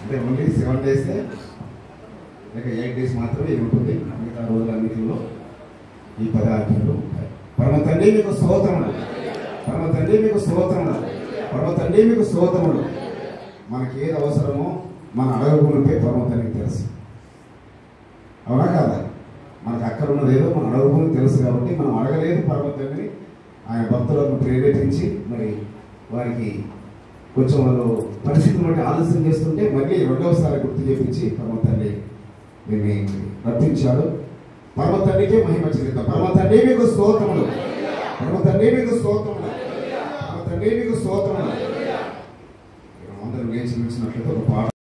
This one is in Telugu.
అంటే ఓన్లీ సెవెన్ డేసే లేక ఎయిట్ డేస్ మాత్రమే ఇది ఉంటుంది మిగతా రోజులన్నింటిలో ఈ పదార్థాలు ఉంటాయి పరమ తండ్రి మీకు స్తోత్రములు పరమ తండ్రి మీకు స్తోత్రములు పరమ తండ్రి మీకు స్తోత్రములు మనకి ఏది అవసరమో మన అడగకుంటే పరమ తండ్రికి తెలుసు అవునా కాదా మనకు అక్కడ ఉన్నది ఏదో మనం అడగకుండా తెలుసు కాబట్టి మనం అడగలేదు పరమ తండ్రి ఆయన భక్తులను ప్రేరేపించి మరి వారికి కొంచెం వాళ్ళు పరిస్థితిని బట్టి ఆలస్యం చేస్తుంటే మళ్ళీ రెండవసారి గుర్తు చేపించి పరమ తండ్రి దీన్ని రప్పించాడు పరమ తండ్రికే మహిమ చెల్లిద్దాం పరమ తండ్రి మీకు స్తోత్రములు పరమ తండ్రి మీకు స్తోత్రములు పరమ తండ్రి మీకు స్తోత్రములు అందరూ లేచి నిలిచినట్లయితే ఒక పాట